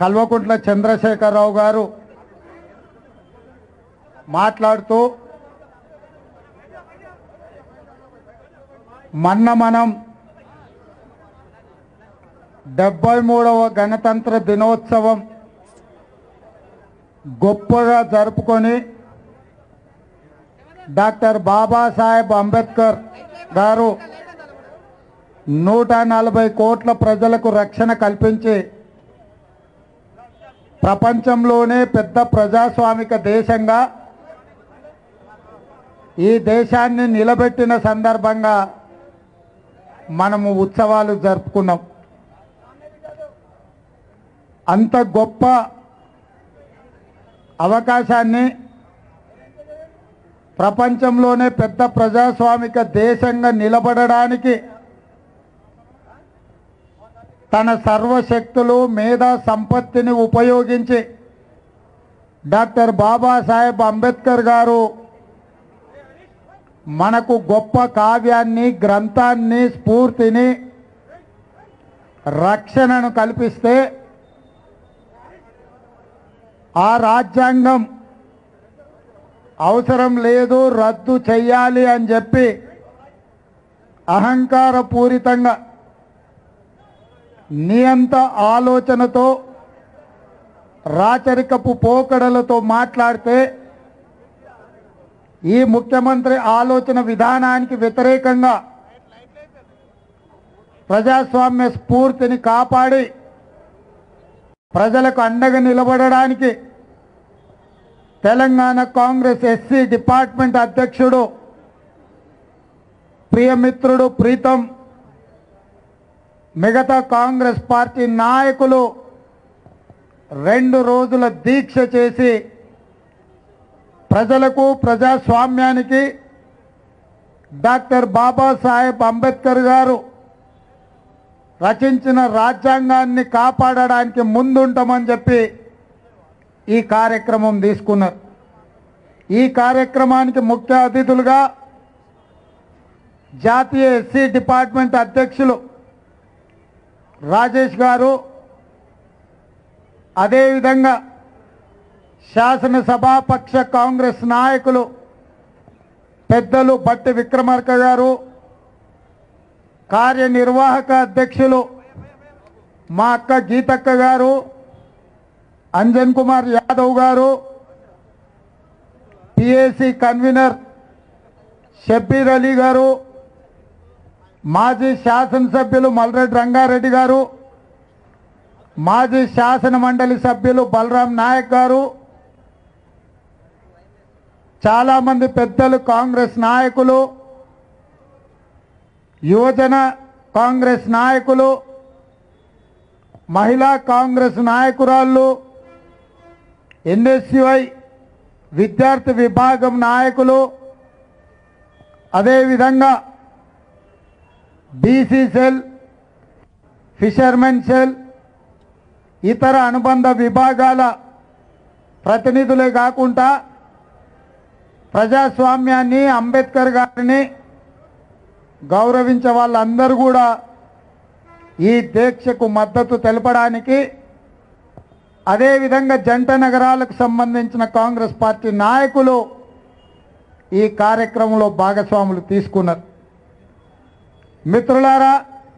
కల్వకుంట్ల చంద్రశేఖరరావు గారు మాట్లాడుతూ మొన్న మనం డెబ్బై మూడవ గణతంత్ర దినోత్సవం గొప్పగా జరుపుకొని డాక్టర్ బాబాసాహెబ్ అంబేద్కర్ గారు నూట నలభై కోట్ల ప్రజలకు రక్షణ కల్పించి ప్రపంచంలోనే పెద్ద ప్రజాస్వామిక దేశంగా ఈ దేశాన్ని నిలబెట్టిన సందర్భంగా మనము ఉత్సవాలు జరుపుకున్నాం అంత గొప్ప అవకాశాన్ని ప్రపంచంలోనే పెద్ద ప్రజాస్వామిక దేశంగా నిలబడడానికి తన సర్వశక్తులు మేధా సంపత్తిని ఉపయోగించి డాక్టర్ బాబాసాహెబ్ అంబేద్కర్ గారు మనకు గొప్ప కావ్యాన్ని గ్రంథాన్ని స్ఫూర్తిని రక్షణను కల్పిస్తే ఆ రాజ్యాంగం అవసరం లేదు రద్దు చెయ్యాలి అని చెప్పి అహంకారపూరితంగా నియంత ఆలోచనతో రాచరికపు పోకడలతో మాట్లాడితే ఈ ముఖ్యమంత్రి ఆలోచన విధానానికి వ్యతిరేకంగా ప్రజాస్వామ్య స్ఫూర్తిని కాపాడి ప్రజలకు అండగా నిలబడడానికి తెలంగాణ కాంగ్రెస్ ఎస్సీ డిపార్ట్మెంట్ అధ్యక్షుడు ప్రియమిత్రుడు ప్రీతం మిగతా కాంగ్రెస్ పార్టీ నాయకులు రెండు రోజుల దీక్ష చేసి ప్రజలకు ప్రజాస్వామ్యానికి డాక్టర్ బాబాసాహెబ్ అంబేద్కర్ గారు రచించిన రాజ్యాంగాన్ని కాపాడడానికి ముందుంటామని చెప్పి ఈ కార్యక్రమం తీసుకున్నారు ఈ కార్యక్రమానికి ముఖ్య అతిథులుగా జాతీయ ఎస్సీ డిపార్ట్మెంట్ అధ్యక్షులు రాజేష్ గారు అదేవిధంగా శాసనసభాపక్ష కాంగ్రెస్ నాయకులు పెద్దలు బట్టి విక్రమార్క గారు కార్యనిర్వాహక అధ్యక్షులు మా అక్క గీతక్క గారు అంజన్ కుమార్ యాదవ్ గారు పిఏసి కన్వీనర్ షబ్బీర్ అలీ గారు మాజీ శాసనసభ్యులు మల్రెడ్డి రంగారెడ్డి గారు మాజీ శాసన మండలి సభ్యులు బలరాం నాయక్ గారు చాలామంది పెద్దలు కాంగ్రెస్ నాయకులు యువజన కాంగ్రెస్ నాయకులు మహిళా కాంగ్రెస్ నాయకురాళ్ళు ఎన్ఎస్యుఐ విద్యార్థి విభాగం నాయకులు అదేవిధంగా బీసీ సెల్ ఫిషర్మెన్ సెల్ ఇతర అనుబంధ విభాగాల ప్రతినిధులే కాకుండా ప్రజాస్వామ్యాన్ని అంబేద్కర్ గారిని గౌరవించే వాళ్ళందరూ కూడా ఈ దీక్షకు మద్దతు తెలపడానికి అదేవిధంగా జంట నగరాలకు సంబంధించిన కాంగ్రెస్ పార్టీ నాయకులు ఈ కార్యక్రమంలో భాగస్వాములు తీసుకున్నారు మిత్రులారా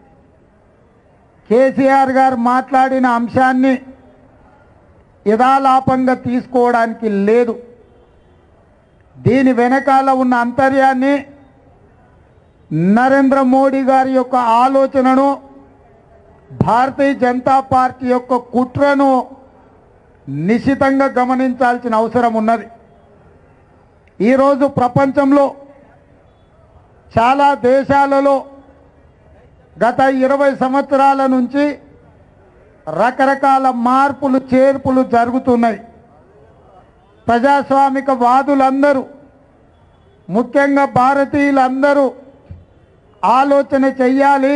కేసీఆర్ గారు మాట్లాడిన అంశాన్ని యథాలాపంగా తీసుకోవడానికి లేదు దీని వెనకాల ఉన్న అంతర్యాన్ని నరేంద్ర మోడీ గారి యొక్క ఆలోచనను భారతీయ జనతా పార్టీ యొక్క కుట్రను నిశితంగా గమనించాల్సిన అవసరం ఉన్నది ఈరోజు ప్రపంచంలో చాలా దేశాలలో గత ఇరవై సంవత్సరాల నుంచి రకరకాల మార్పులు చేర్పులు జరుగుతున్నాయి ప్రజాస్వామిక వాదులందరూ ముఖ్యంగా భారతీయులందరూ ఆలోచన చెయ్యాలి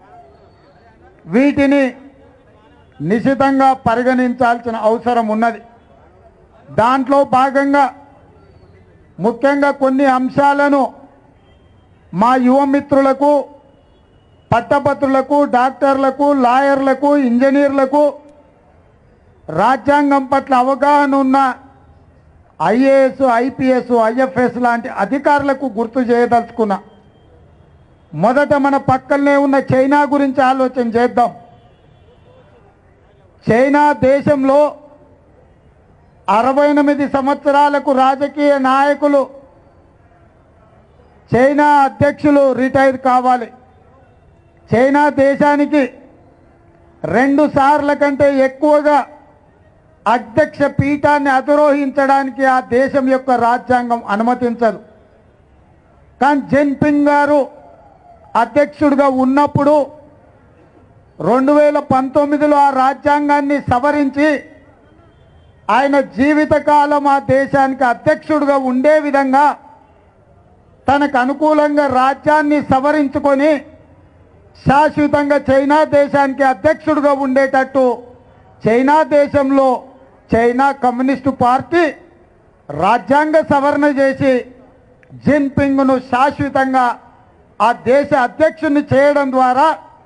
వీటిని నిశితంగా పరిగణించాల్సిన అవసరం ఉన్నది దాంట్లో భాగంగా ముఖ్యంగా కొన్ని అంశాలను మా యువమిత్రులకు పట్టభద్రులకు డాక్టర్లకు లాయర్లకు ఇంజనీర్లకు రాజ్యాంగం పట్ల అవగాహన ఉన్న ఐఏఎస్ ఐపీఎస్ ఐఎఫ్ఎస్ లాంటి అధికారులకు గుర్తు చేయదలుచుకున్నా మొదట మన పక్కనే ఉన్న చైనా గురించి ఆలోచన చేద్దాం చైనా దేశంలో అరవై ఎనిమిది సంవత్సరాలకు రాజకీయ నాయకులు చైనా అధ్యక్షులు రిటైర్ కావాలి చైనా దేశానికి రెండు సార్ల కంటే ఎక్కువగా అధ్యక్ష పీఠాన్ని అధిరోహించడానికి ఆ దేశం యొక్క రాజ్యాంగం అనుమతించదు కానీ జిన్పింగ్ గారు అధ్యక్షుడిగా ఉన్నప్పుడు రెండు వేల పంతొమ్మిదిలో ఆ రాజ్యాంగాన్ని సవరించి ఆయన జీవితకాలం ఆ దేశానికి అధ్యక్షుడిగా ఉండే విధంగా తనకు అనుకూలంగా రాజ్యాన్ని సవరించుకొని శాశ్వతంగా చైనా దేశానికి అధ్యక్షుడిగా ఉండేటట్టు చైనా దేశంలో చైనా కమ్యూనిస్టు పార్టీ రాజ్యాంగ సవరణ చేసి జిన్పింగ్ను శాశ్వతంగా ఆ దేశ అధ్యక్షుడిని చేయడం ద్వారా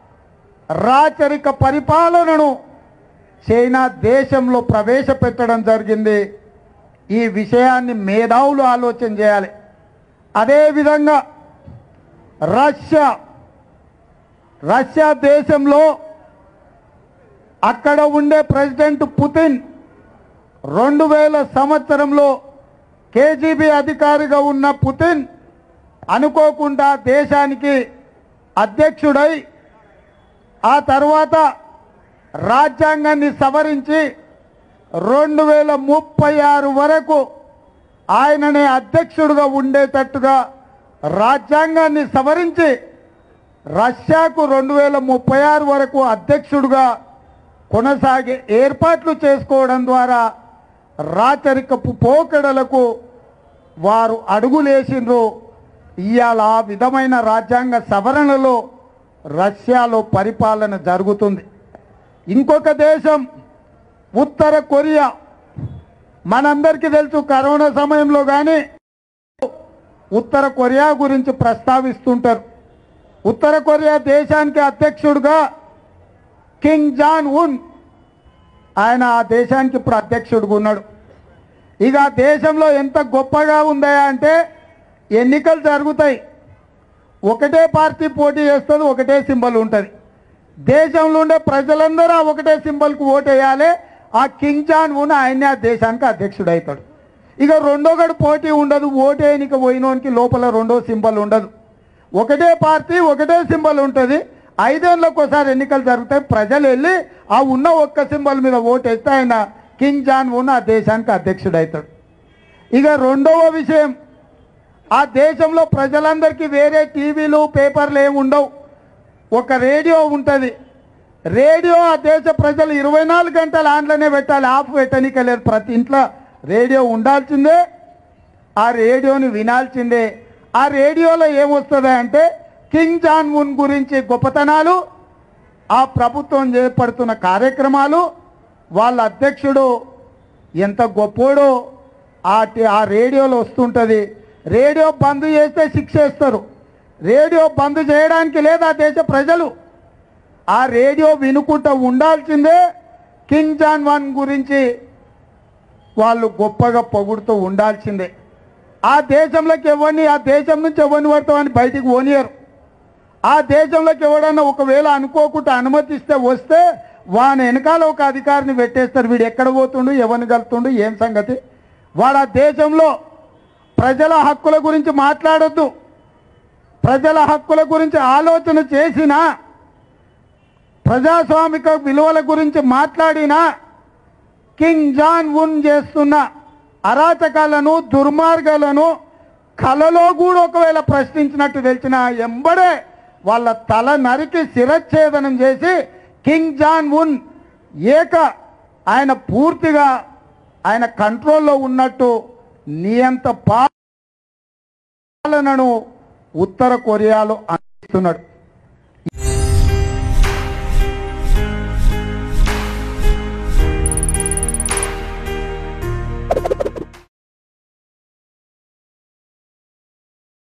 రాచరిక పరిపాలనను చైనా దేశంలో ప్రవేశపెట్టడం జరిగింది ఈ విషయాన్ని మేధావులు ఆలోచన చేయాలి అదేవిధంగా రష్యా రష్యా దేశంలో అక్కడ ఉండే ప్రెసిడెంట్ పుతిన్ రెండు వేల సంవత్సరంలో కేజీబీ అధికారిగా ఉన్న పుతిన్ అనుకోకుండా దేశానికి అధ్యక్షుడై ఆ తర్వాత రాజ్యాంగాన్ని సవరించి రెండు వేల ముప్పై ఆరు వరకు ఆయననే అధ్యక్షుడుగా ఉండేటట్టుగా రాజ్యాంగాన్ని సవరించి రష్యాకు రెండు వేల ముప్పై ఆరు వరకు అధ్యక్షుడుగా కొనసాగే ఏర్పాట్లు చేసుకోవడం ద్వారా రాచరికపు పోకడలకు వారు అడుగులేసిండ్రు ఇవాళ ఆ విధమైన రాజ్యాంగ సవరణలో రష్యాలో పరిపాలన జరుగుతుంది ఇంకొక దేశం ఉత్తర కొరియా మనందరికీ తెలుసు కరోనా సమయంలో కానీ ఉత్తర కొరియా గురించి ప్రస్తావిస్తుంటారు ఉత్తర కొరియా దేశానికి అధ్యక్షుడుగా కింగ్ జాన్ ఉన్ ఆయన ఆ దేశానికి ఇప్పుడు అధ్యక్షుడుగా ఉన్నాడు ఇక ఆ దేశంలో ఎంత గొప్పగా ఉందా అంటే ఎన్నికలు జరుగుతాయి ఒకటే పార్టీ పోటీ చేస్తుంది ఒకటే సింబల్ ఉంటుంది దేశంలో ఉండే ప్రజలందరూ ఆ ఒకటే సింబల్కి ఓటు వేయాలి ఆ కింగ్ జాన్ ఉన్ ఆయనే ఆ దేశానికి అధ్యక్షుడు అవుతాడు ఇక రెండో గడు పోటీ ఉండదు ఓటు వేయనికి పోయినోనికి లోపల రెండో సింబల్ ఉండదు ఒకటే పార్టీ ఒకటే సింబల్ ఉంటుంది ఐదేళ్ళకి ఒకసారి ఎన్నికలు జరుగుతాయి ప్రజలు వెళ్ళి ఆ ఉన్న ఒక్క సింబల్ మీద ఓటు వేస్తే ఆయన కింగ్ జాన్ ఉన్ ఆ దేశానికి అధ్యక్షుడు అవుతాడు ఇక రెండవ విషయం ఆ దేశంలో ప్రజలందరికీ వేరే టీవీలు పేపర్లు ఏమి ఉండవు ఒక రేడియో ఉంటుంది రేడియో ఆ దేశ ప్రజలు ఇరవై నాలుగు గంటలు ఆన్లోనే పెట్టాలి ఆఫ్ పెట్టనీకే లేదు ప్రతి ఇంట్లో రేడియో ఉండాల్సిందే ఆ రేడియోని వినాల్సిందే ఆ రేడియోలో ఏమొస్తుంది అంటే కింగ్ జాన్ ఉన్ గురించి గొప్పతనాలు ఆ ప్రభుత్వం చేపడుతున్న కార్యక్రమాలు వాళ్ళ అధ్యక్షుడు ఎంత గొప్పోడో ఆ టి- ఆ రేడియోలో వస్తుంటుంది రేడియో బంద్ చేస్తే శిక్ష వేస్తారు రేడియో బంద్ చేయడానికి లేదా దేశ ప్రజలు ఆ రేడియో వినుకుంటూ ఉండాల్సిందే కింగ్ జాన్ వన్ గురించి వాళ్ళు గొప్పగా పొగుడుతూ ఉండాల్సిందే ఆ దేశంలోకి ఎవరిని ఆ దేశం నుంచి ఎవరిని పడతామని బయటికి పోనీయరు ఆ దేశంలోకి ఎవడన్నా ఒకవేళ అనుకోకుండా అనుమతిస్తే వస్తే వాని వెనకాల ఒక అధికారిని పెట్టేస్తారు వీడు ఎక్కడ పోతుండు ఎవరిని కలుతుండు ఏం సంగతి వాడు ఆ దేశంలో ప్రజల హక్కుల గురించి మాట్లాడొద్దు ప్రజల హక్కుల గురించి ఆలోచన చేసినా ప్రజాస్వామిక విలువల గురించి మాట్లాడినా కింగ్ జాన్ ఉన్ చేస్తున్న అరాచకాలను దుర్మార్గాలను కలలో కూడా ఒకవేళ ప్రశ్నించినట్టు తెలిసిన ఎంబడే వాళ్ళ తల నరికి శిరచ్ఛేదనం చేసి కింగ్ జాన్ ఉన్ ఏక ఆయన పూర్తిగా ఆయన కంట్రోల్లో ఉన్నట్టు నియంత పాలనను ఉత్తర కొరియాలో అందిస్తున్నాడు